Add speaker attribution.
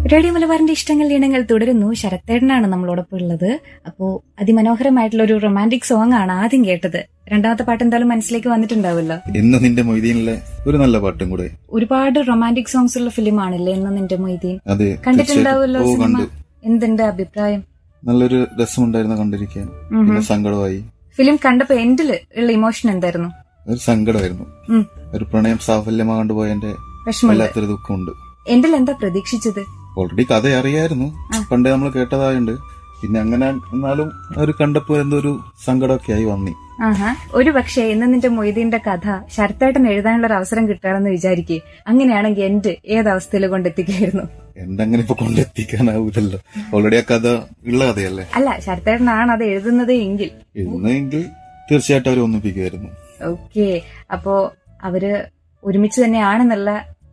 Speaker 1: Radio മലബാറിന്റെ ഇഷ്ടങ്ങൾ ഈണങ്ങൾ തുടരുന്നു ശരത്തേടനാണ് നമ്മളോടൊപ്പം ഉള്ളത് അപ്പോ അതിമനോഹരമായിട്ടുള്ള ഒരു റൊമാൻറ്റിക് സോങ് ആണ് ആദ്യം കേട്ടത് രണ്ടാമത്തെ പാട്ട് എന്തായാലും മനസ്സിലേക്ക് വന്നിട്ടുണ്ടാവുമല്ലോ
Speaker 2: ഇന്ന് നിന്റെ മൊയ്തീനിലെ ഒരു നല്ല പാട്ടും കൂടെ
Speaker 1: ഒരുപാട് റൊമാൻറ്റിക് സോങ്സ് ഉള്ള ഫിലിം ആണല്ലേ എന്ന് നിന്റെ മൊയ്തീൻ
Speaker 2: അത്
Speaker 1: കണ്ടിട്ടുണ്ടാവുമല്ലോ
Speaker 2: തീർച്ചയായിട്ടും. ഓ
Speaker 1: സിനിമ
Speaker 2: കണ്ടു
Speaker 1: എന്തുണ്ട് അഭിപ്രായം
Speaker 2: നല്ലൊരു രസമുണ്ടായിരുന്നു കണ്ടിരിക്കാൻ പിന്നെ സങ്കടമായി
Speaker 1: ഫിലിം കണ്ടപ്പോ എൻഡില് ഉള്ള ഇമോഷൻ എന്തായിരുന്നു
Speaker 2: ഒരു സങ്കടമായിരുന്നു
Speaker 1: ഉം.
Speaker 2: ഒരു പ്രണയം സാഫല്യമാകാണ്ട് പോയതിന്റെ
Speaker 1: വിഷമമുണ്ട്
Speaker 2: വല്ലാത്തൊരു ദുഃഖമുണ്ട്
Speaker 1: എൻഡിൽ എന്താ പ്രതീക്ഷിച്ചത്
Speaker 2: ഓൾറെഡി കഥ അറിയായിരുന്നു പണ്ടേ നമ്മൾ കേട്ടതായുണ്ട് പിന്നെ അങ്ങനെ എന്നാലും ഒരു കണ്ടപ്പോ എന്തോ ഒരു സങ്കടമൊക്കെ ആയി വന്നി
Speaker 1: ആഹാ ഒരു പക്ഷേ ഇന്ന് നിന്റെ മൊയ്തീന്റെ കഥ ശരത്തേട്ടൻ എഴുതാനുള്ള ഒരു അവസരം കിട്ടുകയാണെന്ന് വിചാരിക്കേ അങ്ങനെയാണെങ്കിൽ എൻഡ് ഏതവസ്ഥയിൽ കൊണ്ടെത്തിക്കായിരുന്നു
Speaker 2: എന്തെങ്ങനെ ഇപ്പൊ കൊണ്ടെത്തിക്കാനാവൂലല്ലോ ഓൾറെഡി ആ കഥ ഉള്ള കഥയല്ലേ
Speaker 1: അല്ല ശരത്തേട്ടനാണ് അത് എഴുതുന്നത് എങ്കിൽ
Speaker 2: ഇന്നെങ്കിൽ തീർച്ചയായിട്ടും അവർ ഒന്നിപ്പിക്കുമായിരുന്നു
Speaker 1: ഓക്കെ അപ്പോ അവര് ഒരുമിച്ച് തന്നെയാണെന്നുള്ള